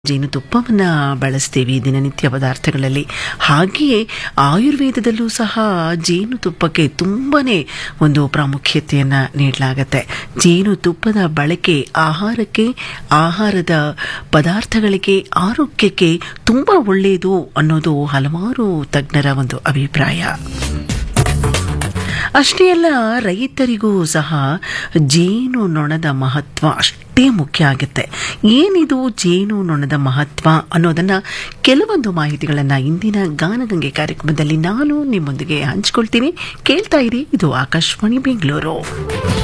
ಜೇನುತುಪ್ಪವನ್ನು ಬಳಸ್ತೀವಿ ದಿನನಿತ್ಯ ಪದಾರ್ಥಗಳಲ್ಲಿ ಹಾಗೆಯೇ ಆಯುರ್ವೇದದಲ್ಲೂ ಸಹ ಜೇನುತುಪ್ಪಕ್ಕೆ ತುಂಬನೇ ಒಂದು ಪ್ರಾಮುಖ್ಯತೆಯನ್ನು ನೀಡಲಾಗತ್ತೆ ಜೇನುತುಪ್ಪದ ಬಳಕೆ ಆಹಾರಕ್ಕೆ ಆಹಾರದ ಪದಾರ್ಥಗಳಿಗೆ ಆರೋಗ್ಯಕ್ಕೆ ತುಂಬ ಒಳ್ಳೆಯದು ಅನ್ನೋದು ಹಲವಾರು ತಜ್ಞರ ಒಂದು ಅಭಿಪ್ರಾಯ ಅಷ್ಟೇ ಅಲ್ಲ ರೈತರಿಗೂ ಸಹ ಜೇನು ನೊಣದ ಮಹತ್ವ ಅಷ್ಟೇ ಮುಖ್ಯ ಆಗುತ್ತೆ ಏನಿದು ಜೇನು ನೊಣದ ಮಹತ್ವ ಅನ್ನೋದನ್ನ ಕೆಲವೊಂದು ಮಾಹಿತಿಗಳನ್ನು ಇಂದಿನ ಗಾನಗಂಗೆ ಕಾರ್ಯಕ್ರಮದಲ್ಲಿ ನಾನು ನಿಮ್ಮೊಂದಿಗೆ ಹಂಚ್ಕೊಳ್ತೀನಿ ಕೇಳ್ತಾ ಇರಿ ಇದು ಆಕಾಶವಾಣಿ ಬೆಂಗಳೂರು